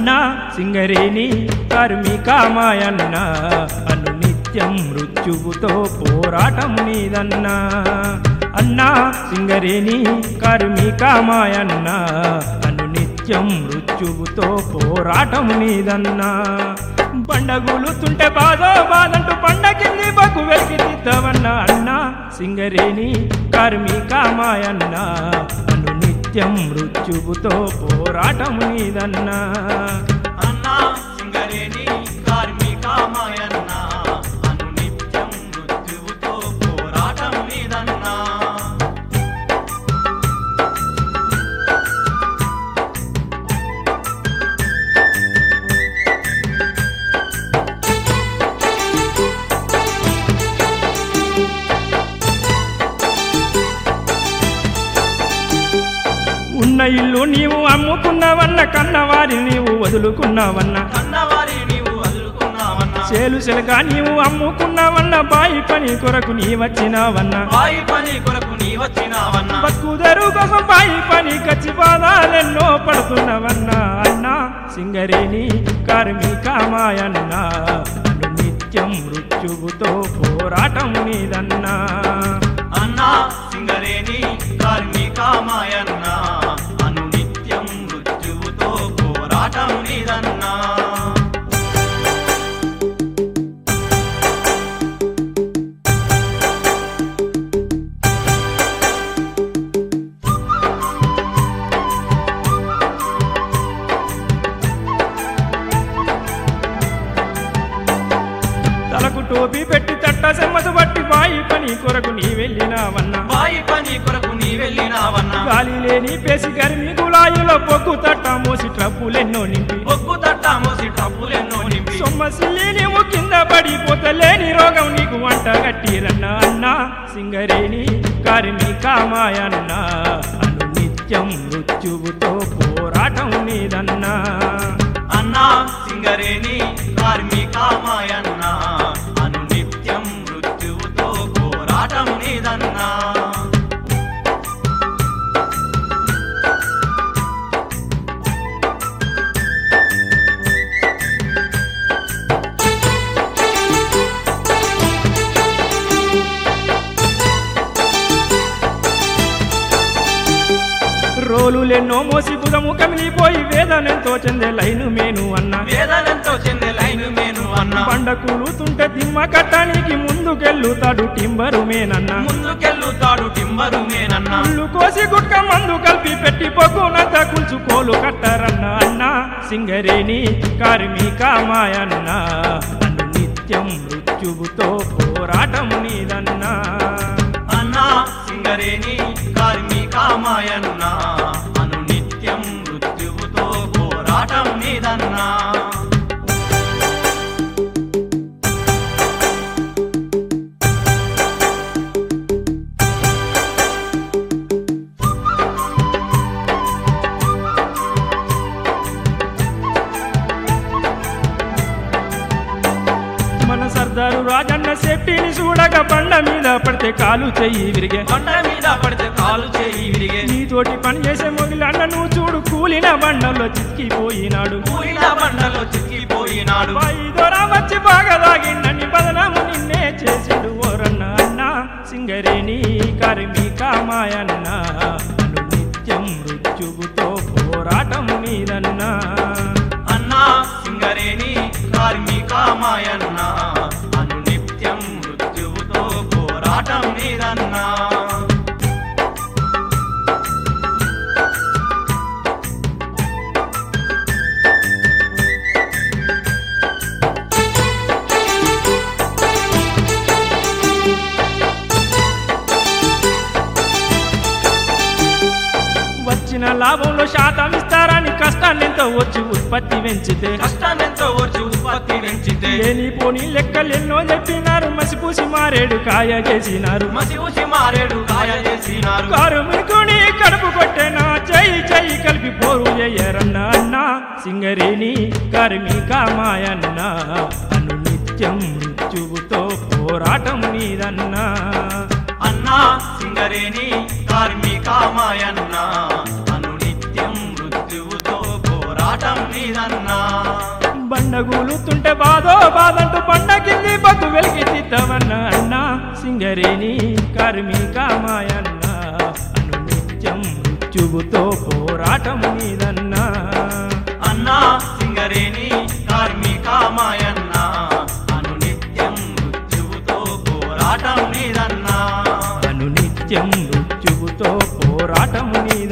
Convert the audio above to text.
అన్నా సింగరేణి కార్మికామాయన్న అను నిత్యం మృత్యువుతో పోరాటం నీదన్నా అన్నా సింగరేణి కార్మికామాయన్న అను నిత్యం మృత్యువుతో పోరాటం నీదన్నా బండగులుతుంటే బాధో బాధంటూ పండ కింది బగ్గు వెలికి తీద్దామన్నా అన్నా సింగరేణి కార్మికామాయన్న అను నిత్యం మృత్యువుతో పోరాటం నీదన్నా అన్నా సింగరేణి కార్మికామాయన్న అను నిత్యం మృత్యువుతో పోరాటం మీదన్నా ఉన్న ఇల్లు నీవు అమ్ముకున్నావన్న కన్నవారి నీవు వదులుకున్నావన్న కన్నవారి నీవు వదులుకున్నావన్నా చేలు చెలక నీవు అమ్ముకున్నావన్న బాయి పని కొరకు నీ వచ్చినావన్న బాయి పని కొరకు నీ వచ్చినావన్నా బక్కుదరు కోసం బాయి పని కచ్చి బాధాలెన్నో పడుతున్నవన్న అన్న సింగరేణి కార్మికామాయన్న అను నిత్యం మృత్యువుతో పోరాటం నీదన్నా అన్నా సింగరేణి కార్మికామాయన్న అను నిత్యం మృత్యువుతో పోరాటం నీదన్నా తలకు టోపీ పెట్టి తట్ట సెమ్మసు బట్టి బాయి పని కొరకు నీ వెళ్ళినావన్న బాయి పని కొరకు నీ వెళ్ళినావన్నా గాలి లేని పేసి గరిమి గులాయిలో పొగ్గు తట్ట మోసి ట్రబ్బులెన్నో నింపి ఒగ్గు తట్ట మోసి డబ్బులెన్నో నింపి సొమ్మసిల్లి నీవు కింద పడిపోతలేని రోగం నీకు వంట గట్టిరన్న అన్న సింగరేణి కార్మికామాయన్న అను నిత్యం మృత్యువుతో పోరాటం నీదన్నా అన్నా సింగరేణి కార్మికామాయన్న అను నిత్యం మృత్యువుతో పోరాటం నీదన్నా రోలులెన్నో మోసి బుధము కమిలిపోయి వేదనెంతో చెందే లైను మేను అన్న వేదనంతో చెందే లైను మేను అన్నా పండ కూలుతుంటే దిమ్మ కట్టడానికి ముందుకెళ్ళుతాడు టింబరు మేనన్న ముందుకెళ్ళుతాడు టింబరు మేనన్నా ముళ్ళు కోసి గుట్క మందు కలిపి పెట్టి పొగ్గునంత కూల్చుకోలు కట్టారన్న అన్న సింగరేణి కార్మికామాయన్న అను నిత్యం మృత్యువుతో పోరాటం నీదన్నా అన్నా సింగరేణి కార్మికామాయన్న అను నిత్యం మృత్యువుతో పోరాటం నీదన్నా మన సర్దారు రాజన్న శెట్టిని చూడక బండ మీద పడితే కాలు చెయ్యి విరిగే కొండ మీద పడితే కాలు చేయి విరిగే నీతోటి పని చేసే మొగిలన్న నువ్వు చూడు కూలిన బండల్లో చిక్కిపోయినాడు కూలిన బండలో చిక్కిపోయినాడు బాయి దొర వచ్చి బాగా తాగిండని బదనాము నిన్నే చేసిండు ఓరన్న అన్న సింగరేణి కార్మికామాయన్న అను నిత్యం మృత్యువుతో పోరాటం నీదన్నా అన్నా సింగరేణి కార్మికామాయన్న అను నిత్యం మృత్యువుతో పోరాటం నీదన్నా వచ్చిన లాభంలో శాతం ఇస్తారని కష్టాన్నెంతో వచ్చి ఉత్పత్తి పెంచితే కష్టాన్నెంతో వచ్చి ఉత్పత్తి పెంచితే లేనిపోని లెక్కలెన్నో చెప్పినారు మసిపూసి మారేడు కాయ చేసినారు మసి ఊసి మారేడు కాయ చేసినారు కారుమికుని కడుపు కొట్టెనా చెయ్యి చెయ్యి కలిపి పోరు చేయరన్న అన్న సింగరేణి కార్మికామాయన్న అను నిత్యం మృత్యువుతో పోరాటం నీదన్నా అన్నా సింగరేణి కార్మికామాయన్న అను నిత్యం మృత్యువుతో పోరాటం నీదన్నా బండగూలుతుంటే బాధో బాధంటూ పండగిల్లి బతు వెలిగి చిత్తవన్న అన్న సింగరేణి కార్మిక మాయన్న అను నిత్యం మృత్యువుతో పోరాటం మీదన్నా అన్నా సింగరేణి కార్మిక మాయన్న అను నిత్యం మృత్యువుతో పోరాటం నీదన్నా అను నిత్యం మృత్యువుతో పోరాటం మీదన్నా